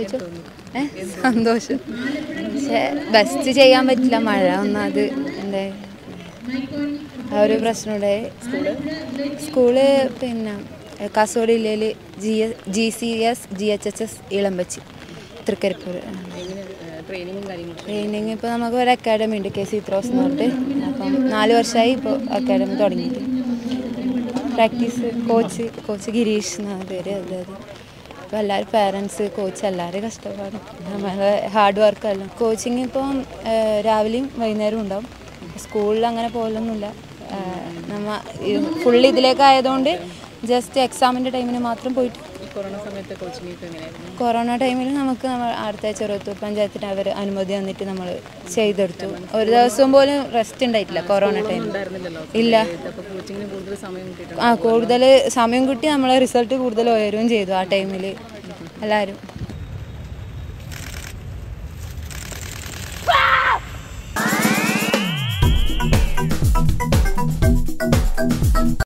ചോദിച്ചോ ഏ സന്തോഷം പക്ഷേ ബെസ്റ്റ് ചെയ്യാൻ പറ്റില്ല മഴ ഒന്നത് എന്താ ആ ഒരു പ്രശ്നമുണ്ടായി സ്കൂള് പിന്നെ കാസർഗോഡ് ജില്ലയിൽ G G C S G H H S Elambachi Thrikaripur ട്രെയിനിങ്ങും കാര്യങ്ങളും ട്രെയിനിങ് ഇപ്പോൾ നമുക്ക് ഒരു അക്കാഡമി ഉണ്ട് കെ സി ത്രോസ് എന്ന് പറഞ്ഞിട്ട് അപ്പം നാല് വർഷമായി ഇപ്പോൾ അക്കാഡമി തുടങ്ങിയിട്ട് പ്രാക്ടീസ് കോച്ച് കോച്ച് ഗിരീഷ് എന്നാണ് പേര് അതായത് ഇപ്പോൾ എല്ലാവരും പാരൻസ് കോച്ച് എല്ലാവരും കഷ്ടപ്പാടും നമ്മളെ ഹാർഡ് വർക്ക് എല്ലാം കോച്ചിങ് ഇപ്പം ഏഹ്, രാവിലെയും വൈകുന്നേരവും ഉണ്ടാവും സ്കൂളിൽ അങ്ങനെ പോലൊന്നുമില്ല നമ്മ ഫുള്ള് ഇതിലേക്ക് ആയതുകൊണ്ട് ജസ്റ്റ് എക്സാമിൻ്റെ ടൈമിന് മാത്രം പോയിട്ട് ഈ കൊറോണ സമയത്ത് കോച്ചിങ് ഒക്കെ എങ്ങനെയായിരുന്നു കൊറോണ ടൈമിൽ നമുക്ക് നമ്മൾ അടുത്ത ചെറുത്തൂർ പഞ്ചായത്തിന് അവർ അനുമതി തന്നിട്ട് നമ്മൾ ചെയ്തെടുത്തു ഒരു ദിവസം പോലും റെസ്റ്റ് ഉണ്ടായിട്ടില്ല കൊറോണ ടൈമിൽ ഉണ്ടായിരുന്നില്ലല്ലോ ഇല്ല അപ്പോൾ കോച്ചിങ്ങിന് കൂടുതൽ സമയം കിട്ടിയിട്ടുണ്ട് ആ കൂടുതൽ സമയം കിട്ടി നമ്മളെ റിസൾട്ട് കൂടുതൽ ഉയരുകയും ചെയ്തു ആ ടൈമിൽ എല്ലാവരും